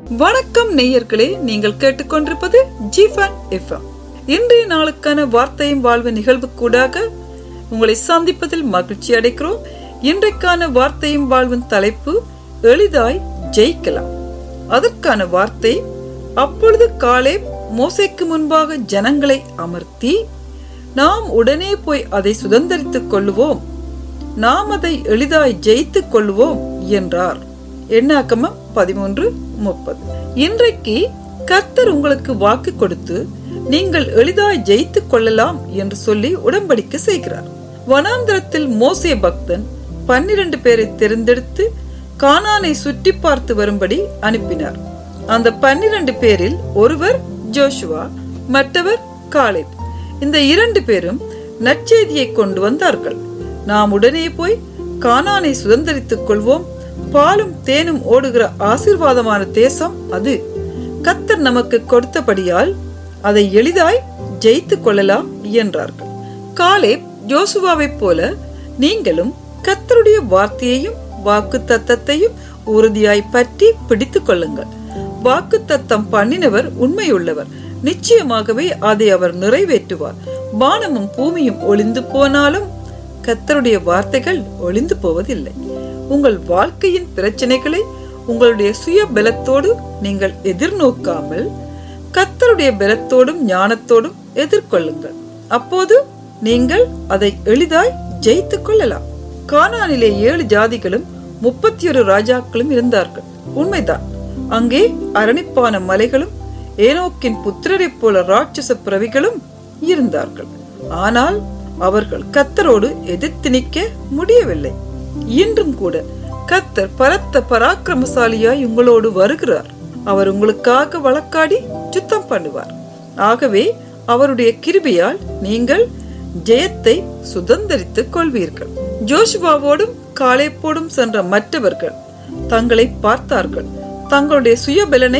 வணக்கம் நேயர்களே நீங்கள் கேட்டுக்கொண்டிருப்பது ஜிஃபான் எஃப்எம் இன்றைய நாளுக்கான வார்த்தையும் வாழ்வு நிகழ்வுக்கூடாக உங்களை சந்திப்பதில் மகிழ்ச்சி அடைக்கிறோம் இன்றைக்கான வார்த்தையும் வாழ்வின் தலைப்பு எளிதாய் ஜெயிக்கலாம் அதற்கான வார்த்தை அப்பொழுது காலே மோசைக்கு முன்பாக ஜனங்களை அமர்த்தி நாம் உடனே போய் அதை சுதந்தரித்துக் கொள்ளுவோம் நாம் அதை எளிதாய் ஜெயித்துக் கொள்வோம் என்றார் எண்ணாக்கமம் பதிமூன்று முப்பது இன்றைக்கு கர்த்தர் உங்களுக்கு வாக்கு கொடுத்து நீங்கள் எளிதாய் ஜெயித்துக் கொள்ளலாம் என்று சொல்லி உடன்படிக்கை செய்கிறார் வனாந்திரத்தில் மோசே பக்தன் பன்னிரண்டு பேரை தேர்ந்தெடுத்து கானானை சுற்றி பார்த்து வரும்படி அனுப்பினார் அந்த பன்னிரண்டு பேரில் ஒருவர் ஜோஷுவா மற்றவர் காலேப் இந்த இரண்டு பேரும் நற்செய்தியை கொண்டு வந்தார்கள் நாம் உடனே போய் கானானை சுதந்தரித்துக் கொள்வோம் பாலும் தேனும் ஓடுகிற ஆசீர்வாதமான தேசம் அது கத்தர் நமக்கு கொடுத்தபடியால் அதை எளிதாய் ஜெயித்துக் கொள்ளலாம் என்றார்கள் காலே ஜோசுவாவைப் போல நீங்களும் கத்தருடைய வார்த்தையையும் வாக்கு தத்தத்தையும் உறுதியாய் பற்றி பிடித்துக் கொள்ளுங்கள் வாக்கு தத்தம் பண்ணினவர் உண்மையுள்ளவர் நிச்சயமாகவே அதை அவர் நிறைவேற்றுவார் வானமும் பூமியும் ஒளிந்து போனாலும் கத்தருடைய வார்த்தைகள் ஒளிந்து போவதில்லை உங்கள் வாழ்க்கையின் பிரச்சனைகளை உங்களுடைய சுய பலத்தோடு நீங்கள் எதிர்நோக்காமல் கத்தருடைய பலத்தோடும் ஞானத்தோடும் எதிர்கொள்ளுங்கள் அப்போது நீங்கள் அதை எளிதாய் ஜெயித்துக் கொள்ளலாம் கானானிலே ஏழு ஜாதிகளும் முப்பத்தி ஒரு ராஜாக்களும் இருந்தார்கள் உண்மைதான் அங்கே அரணிப்பான மலைகளும் ஏனோக்கின் புத்திரரைப் போல ராட்சச பிறவிகளும் இருந்தார்கள் ஆனால் அவர்கள் கத்தரோடு எதிர்த்து நிற்க முடியவில்லை இன்றும் கூட கத்தர் பரத்த பராக்கிரமசாலியாய் உங்களோடு வருகிறார் அவர் உங்களுக்காக வழக்காடி சுத்தம் பண்ணுவார் ஆகவே அவருடைய கிருபையால் நீங்கள் ஜெயத்தை சுதந்தரித்துக் கொள்வீர்கள் ஜோஷுவாவோடும் காலேப்போடும் சென்ற மற்றவர்கள் தங்களை பார்த்தார்கள் தங்களுடைய சுயபலனை